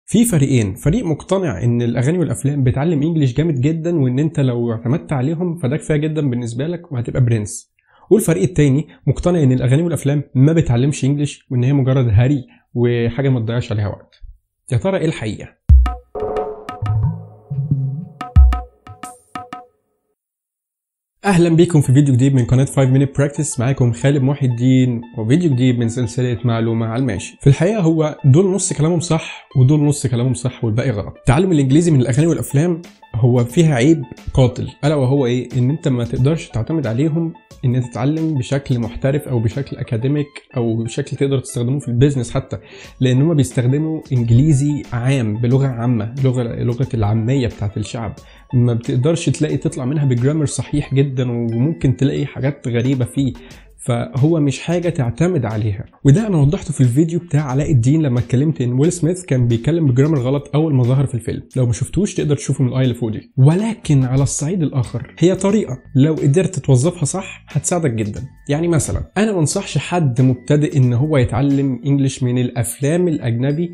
في فريقين فريق مقتنع ان الاغاني والافلام بتعلم انجليش جامد جدا وان انت لو اعتمدت عليهم فده كفايه جدا بالنسبه لك وهتبقى برنس والفريق التاني مقتنع ان الاغاني والافلام ما بتعلمش انجليش وان هي مجرد هري وحاجه ما تضيعش عليها وقت يا ترى ايه الحقيقه اهلا بيكم في فيديو جديد من قناه 5 minute practice معاكم خالد محي الدين وفيديو جديد من سلسله معلومه على الماشي في الحقيقه هو دول نص كلامهم صح ودول نص كلامهم صح والباقي غلط تعلم الانجليزي من الاغاني والافلام هو فيها عيب قاتل الا وهو ايه ان انت ما تقدرش تعتمد عليهم ان انت تتعلم بشكل محترف او بشكل اكاديميك او بشكل تقدر تستخدمه في البيزنس حتى لان هم بيستخدموا انجليزي عام بلغه عامه لغه لغه العاميه بتاعت الشعب ما بتقدرش تلاقي تطلع منها بجرامر صحيح جدا وممكن تلاقي حاجات غريبه فيه فهو مش حاجة تعتمد عليها وده أنا وضحته في الفيديو بتاع علاء الدين لما اتكلمت إن ويل سميث كان بيتكلم بجرامر غلط أول ما ظهر في الفيلم لو ما شفتوش تقدر تشوفه من الآي اللي فوق دي ولكن على الصعيد الآخر هي طريقة لو قدرت توظفها صح هتساعدك جدا يعني مثلا أنا ما انصحش حد مبتدئ إن هو يتعلم إنجليش من الأفلام الأجنبي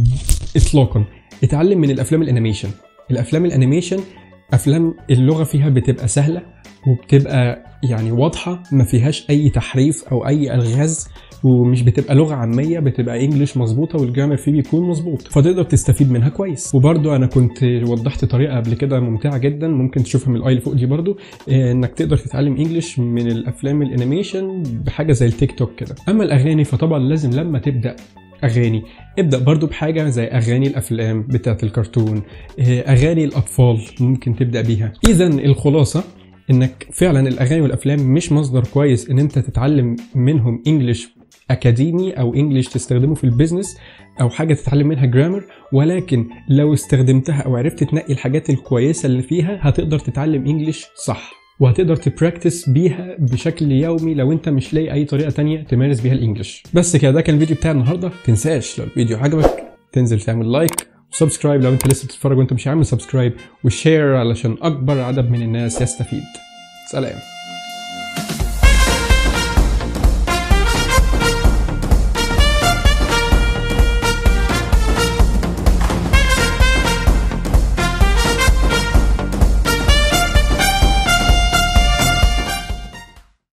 إطلاقا اتعلم من الأفلام الأنيميشن الأفلام الأنيميشن افلام اللغه فيها بتبقى سهله وبتبقى يعني واضحه ما فيهاش اي تحريف او اي الغاز ومش بتبقى لغه عاميه بتبقى انجلش مظبوطه والجرامر فيه بيكون مظبوط فتقدر تستفيد منها كويس وبرده انا كنت وضحت طريقه قبل كده ممتعه جدا ممكن تشوفها من الاي اللي فوق دي برده انك تقدر تتعلم انجلش من الافلام الانيميشن بحاجه زي التيك توك كده اما الاغاني فطبعا لازم لما تبدا اغاني ابدا برضو بحاجه زي اغاني الافلام بتاعه الكرتون اغاني الاطفال ممكن تبدا بيها اذا الخلاصه انك فعلا الاغاني والافلام مش مصدر كويس ان انت تتعلم منهم انجلش اكاديمي او انجلش تستخدمه في البيزنس او حاجه تتعلم منها جرامر ولكن لو استخدمتها او عرفت تنقي الحاجات الكويسه اللي فيها هتقدر تتعلم انجلش صح وهتقدر تبراكتس بيها بشكل يومي لو انت مش لاقي اي طريقه تانية تمارس بيها الانجليش بس كده ده كان الفيديو بتاع النهارده تنساش لو الفيديو عجبك تنزل تعمل لايك وسبسكرايب لو انت لسه بتتفرج وانت مش عامل سبسكرايب وشير علشان اكبر عدد من الناس يستفيد سلام